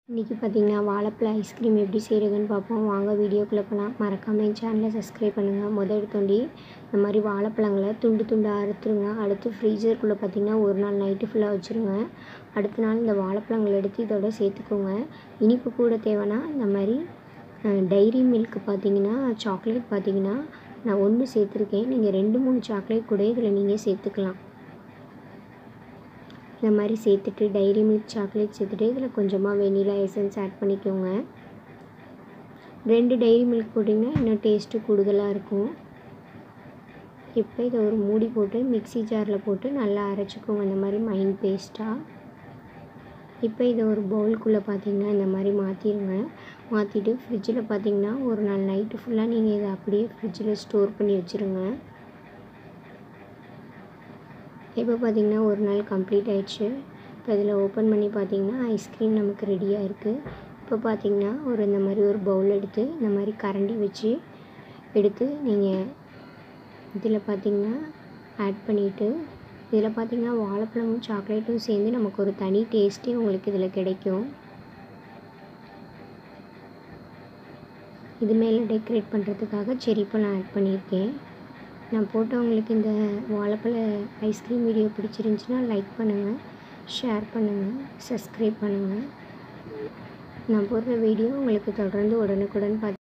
இன்றைக்கி பார்த்திங்கன்னா வாழைப்பழ ஐஸ்கிரீம் எப்படி செய்கிறதுன்னு பார்ப்போம் வாங்க வீடியோக்குள்ளே போகலாம் மறக்காமல் என் சேனலை சப்ஸ்கிரைப் பண்ணுங்கள் முதல் எடுத்தோண்டி இந்த மாதிரி வாழைப்பழங்களை துண்டு துண்டாக அறுத்துருங்க அடுத்து ஃப்ரீசருக்குள்ளே பார்த்திங்கன்னா ஒரு நாள் நைட்டு ஃபுல்லாக வச்சுருங்க அடுத்த நாள் இந்த வாழைப்பழங்களை எடுத்து இதோட சேர்த்துக்கோங்க இனிப்பு கூட தேவைன்னா இந்த மாதிரி டைரி மில்க் பார்த்தீங்கன்னா சாக்லேட் பார்த்தீங்கன்னா நான் ஒன்று சேர்த்துருக்கேன் நீங்கள் ரெண்டு மூணு சாக்லேட் கூட இதில் நீங்கள் சேர்த்துக்கலாம் இந்த மாதிரி சேர்த்துட்டு டைரி மில்க் சாக்லேட் சேர்த்துட்டு இதில் கொஞ்சமாக வெனிலா எசன்ஸ் ஆட் பண்ணிக்கோங்க ரெண்டு டைரி மில்க் போட்டிங்கன்னா இன்னும் டேஸ்ட்டு கூடுதலாக இருக்கும் இப்போ இதை ஒரு மூடி போட்டு மிக்ஸி ஜாரில் போட்டு நல்லா அரைச்சிக்கோங்க இந்த மாதிரி மைன் பேஸ்ட்டாக இப்போ இதை ஒரு பவுலுக்குள்ளே பார்த்தீங்கன்னா இந்த மாதிரி மாற்றிடுங்க மாற்றிட்டு ஃப்ரிட்ஜில் பார்த்தீங்கன்னா ஒரு நாள் நைட்டு ஃபுல்லாக நீங்கள் இதை அப்படியே ஃப்ரிட்ஜில் ஸ்டோர் பண்ணி வச்சுருங்க இப்போ பார்த்திங்கன்னா ஒரு நாள் கம்ப்ளீட் ஆயிடுச்சு இப்போ இதில் ஓப்பன் பண்ணி பார்த்திங்கன்னா ஐஸ்கிரீம் நமக்கு ரெடியாக இருக்குது இப்போ பார்த்திங்கன்னா ஒரு இந்த மாதிரி ஒரு பவுல் எடுத்து இந்த மாதிரி கரண்டி வச்சு எடுத்து நீங்கள் இதில் பார்த்திங்கன்னா ஆட் பண்ணிவிட்டு இதில் பார்த்திங்கன்னா வாழைப்பழமும் சாக்லேட்டும் சேர்ந்து நமக்கு ஒரு தனி டேஸ்ட்டே உங்களுக்கு இதில் கிடைக்கும் இது மேலே டெக்கரேட் பண்ணுறதுக்காக செரி பழம் ஆட் பண்ணியிருக்கேன் நான் போட்டவங்களுக்கு இந்த வாழைப்பழ ஐஸ்கிரீம் வீடியோ பிடிச்சிருந்துச்சின்னா லைக் பண்ணுங்கள் ஷேர் பண்ணுங்கள் சப்ஸ்கிரைப் பண்ணுங்கள் நான் போடுற வீடியோ உங்களுக்கு தொடர்ந்து உடனுக்குடன் பார்த்து